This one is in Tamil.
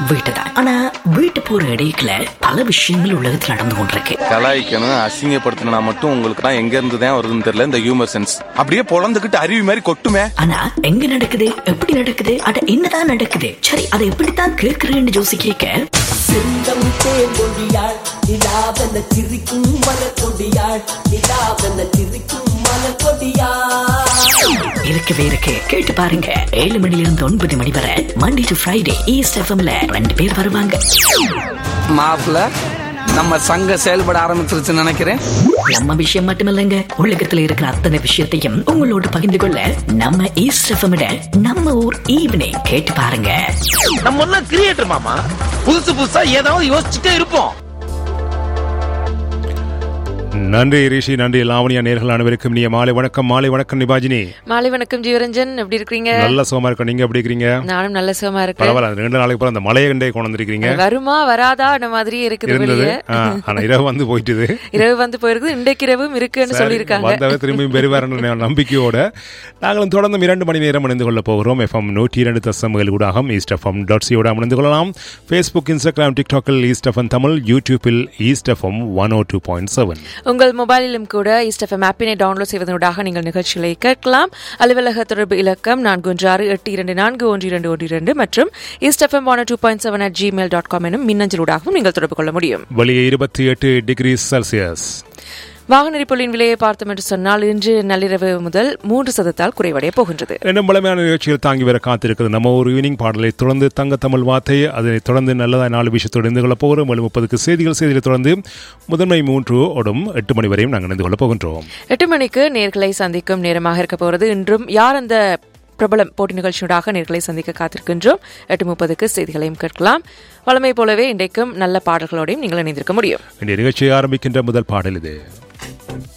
வீட்டு தான் ஆனா வீட்டு போற இடையில பல விஷயங்கள் உலகத்தில் நடந்து கொண்டிருக்கு கலாய்க்கணும் அசிங்கப்படுத்தணும்னா மட்டும் உங்களுக்கு தான் எங்க இருந்து தான் வருதுன்னு தெரியல இந்த ஹியூமர் சென்ஸ் அப்படியே பொழந்துகிட்டு அருவி மாதிரி கொட்டுமே ஆனா எங்க நடக்குது எப்படி நடக்குது அட என்னதான் நடக்குது சரி அதை எப்படித்தான் கேக்குறேன்னு ஜோசி கேட்க செந்தம் தேங்கொடியாள் நிலாவென சிரிக்கும் மலர்கொடியாள் நிலாவென சிரிக்கும் மலர்கொடியாள் இருக்கவே இருக்கு கேட்டு பாருங்க ஏழு மணில இருந்து ஒன்பது மணி வரை மண்டே டு ஃப்ரைடே ஈஸ்ட் எஃப்எம்ல ரெண்டு பேர் வருவாங்க மாப்பிள்ள நம்ம சங்கம் செயல்பட ஆரம்பிச்சிருச்சுன்னு நினைக்கிறேன் நம்ம விஷயம் மட்டுமல்லங்க உலகத்துல இருக்கிற அத்தனை விஷயத்தையும் உங்களோட பகிர்ந்து கொள்ள நம்ம ஈஸ்ட் எஃப்எம் நம்ம ஊர் ஈவினிங் கேட்டு பாருங்க நம்ம எல்லாம் கிரியேட்டர் மாமா புதுசு புதுசா ஏதாவது யோசிச்சுட்டே இருப்போம் நன்றி ரிஷி நன்றி லாவணியா நேர்கள் அனைவருக்கும் நீ மாலை வணக்கம் மாலை வணக்கம் நிபாஜினி மாலை வணக்கம் ஜீவரஞ்சன் எப்படி இருக்கீங்க நல்ல சுகமா இருக்க நீங்க எப்படி இருக்கிறீங்க நானும் நல்ல சுகமா இருக்கேன் பரவாயில்ல அந்த ரெண்டு நாளைக்கு அப்புறம் அந்த மலையை கண்டே கொண்டு வந்திருக்கீங்க வருமா வராதா அந்த மாதிரியே இருக்குது இருந்தது வெளியே ஆ, ஆனா இரவு வந்து போயிட்டுது இரவு வந்து போயிருக்குது இன்றைக்கு இரவும் இருக்குன்னு சொல்லியிருக்காங்க வந்தவே திரும்பியும் பெறுவார்ன்ற நம்பிக்கையோட நாங்களும் தொடர்ந்து இரண்டு மணி நேரம் இணைந்து கொள்ள போகிறோம் எஃப்எம் நூற்றி இரண்டு தசமகள் ஊடாகம் ஈஸ்ட் எஃப்எம் டாட் சியோட இணைந்து கொள்ளலாம் ஃபேஸ்புக் இன்ஸ்டாகிராம் டிக்டாக்கில் ஈஸ்ட் எஃப்எம் தமிழ் யூடியூப்பில் east FM one O two point seven உங்கள் மொபைலிலும் கூட இஸ்டஃபம் ஆப்பினை டவுன்லோட் செய்வதனூடாக நீங்கள் நிகழ்ச்சிகளை கேட்கலாம் அலுவலக தொடர்பு இலக்கம் நான்கு ஒன்று ஆறு எட்டு இரண்டு நான்கு ஒன்று இரண்டு ஒன்று இரண்டு மற்றும் east FM one two point seven at Gmail dot com எனும் மின்னஞ்சலூடாகவும் நீங்கள் தொடர்பு கொள்ள முடியும் வெளியே இருபத்தி எட்டு டிகிரி செல்சியஸ் வாகன எரிபொருளின் விலையை பார்த்தோம் என்று சொன்னால் இன்று நள்ளிரவு முதல் மூன்று சதத்தால் குறைவடைய போகின்றது ரெண்டும் பலமையான நிகழ்ச்சிகள் தாங்கி வர காத்திருக்கிறது நம்ம ஒரு ஈவினிங் பாடலை தொடர்ந்து தங்க தமிழ் வார்த்தை அதனை தொடர்ந்து நல்லதா நாலு விஷயத்தோடு இணைந்து கொள்ளப் போகிறோம் ஏழு முப்பதுக்கு செய்திகள் செய்திகளை தொடர்ந்து முதன்மை மூன்று ஓடும் எட்டு மணி வரையும் நாங்கள் இணைந்து கொள்ளப் போகின்றோம் எட்டு மணிக்கு நேர்களை சந்திக்கும் நேரமாக இருக்க போகிறது இன்றும் யார் அந்த பிரபலம் போட்டி நிகழ்ச்சியூடாக நேர்களை சந்திக்க காத்திருக்கின்றோம் எட்டு முப்பதுக்கு செய்திகளையும் கேட்கலாம் வழமை போலவே இன்றைக்கும் நல்ல பாடல்களோடையும் நீங்கள் இணைந்திருக்க முடியும் இன்றைய நிகழ்ச்சியை ஆரம்பிக்கின்ற முதல் பாடல் இது